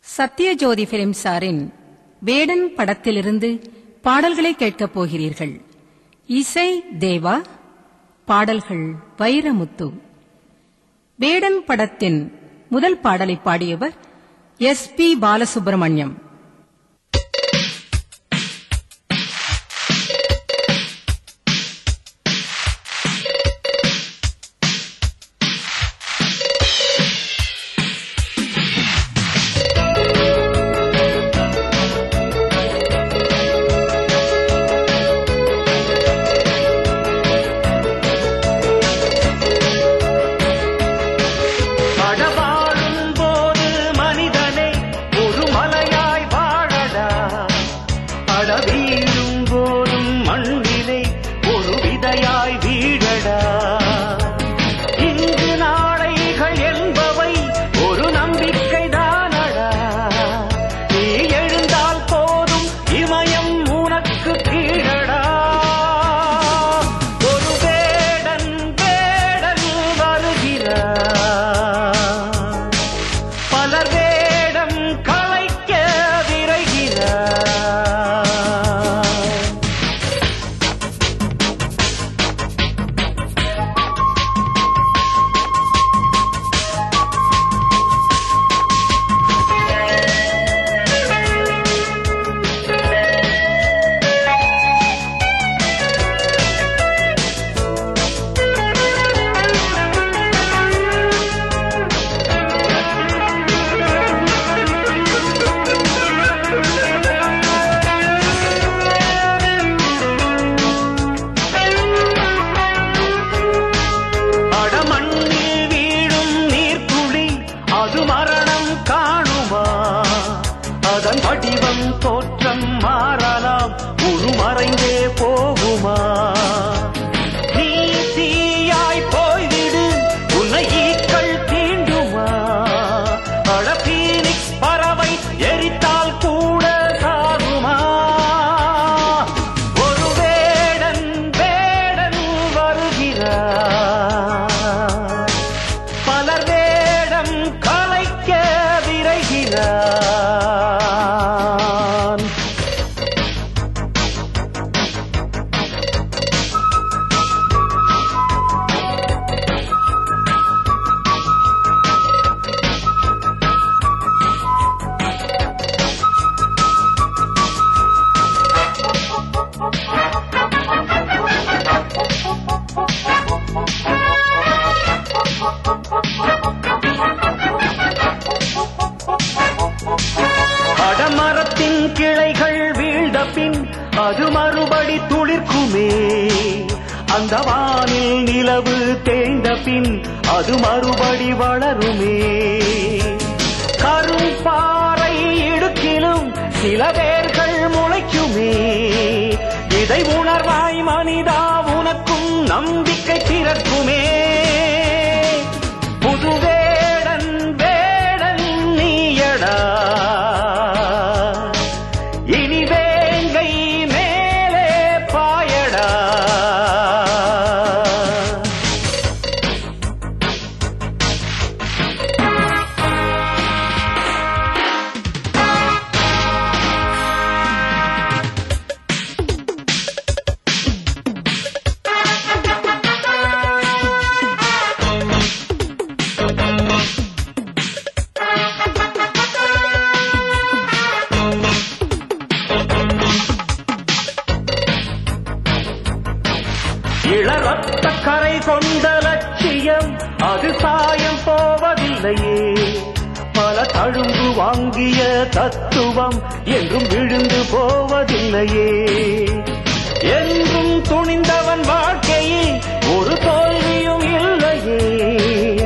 சத்யஜோதி பிலிம்சாரின் வேடன் படத்திலிருந்து பாடல்களை கேட்கப் போகிறீர்கள் இசை தேவா பாடல்கள் வைரமுத்து வேடன் படத்தின் முதல் பாடலை பாடியவர் எஸ் பி பாலசுப்ரமணியம் படவாழும் போது மனிதனே ஒரு மலையாய் வாழடா படவீழும் போதும் மண்ணிலே ஒரு விதையாய் வீழடா இங்கு நாளைகள் என்பவை ஒரு நம்பிக்கை தானடா நீ எழுந்தால் போதும் இமயம் உனக்கு கீழடா ஒரு வேடன் வேடன் வருகிறார் பலர் வேடம் கலைக்க விரைகிறார் அடமண்ணில் வீழும் நீர்த்துளி அது மரணம் காணுமா அதன் வடிவம் தோற்றம் மாறலாம் உருமறைந்தே போகுமா நீ தீயாய் போய்விடு உன்னை ஈக்கள் தீண்டுமா அட பீனிக்ஸ் பறவை எரித்தால் கூட சாகுமா ஒரு வேடன் வேடன் வருகிறார் பலர் வேடம் கலைக்க விரைகிறான் அடமரத்தின் கிளைகள் வீழ்ந்த பின் அது மறுபடி துளிர்க்குமே அந்த வானில் நிலவு தேய்ந்த பின் அது மறுபடி வளருமே கரும்பாறை இடுக்கிலும் சில வேர்கள் முளைக்குமே இதை உணர்வாய் மனிதா உனக்கும் நம்பிக்கை பிறக்குமே புது வேடன் வேடன் நீயடா இனி வேங்கை மேலே பாயடா இளரத்த கரை கொண்ட லட்சியம் அது சாயம் போவதில்லையே பல தழும்பு வாங்கிய தத்துவம் என்றும் விழுந்து போவதில்லையே என்றும் துணிந்தவன் வாழ்க்கையில் ஒரு தோல்வியும் இல்லையே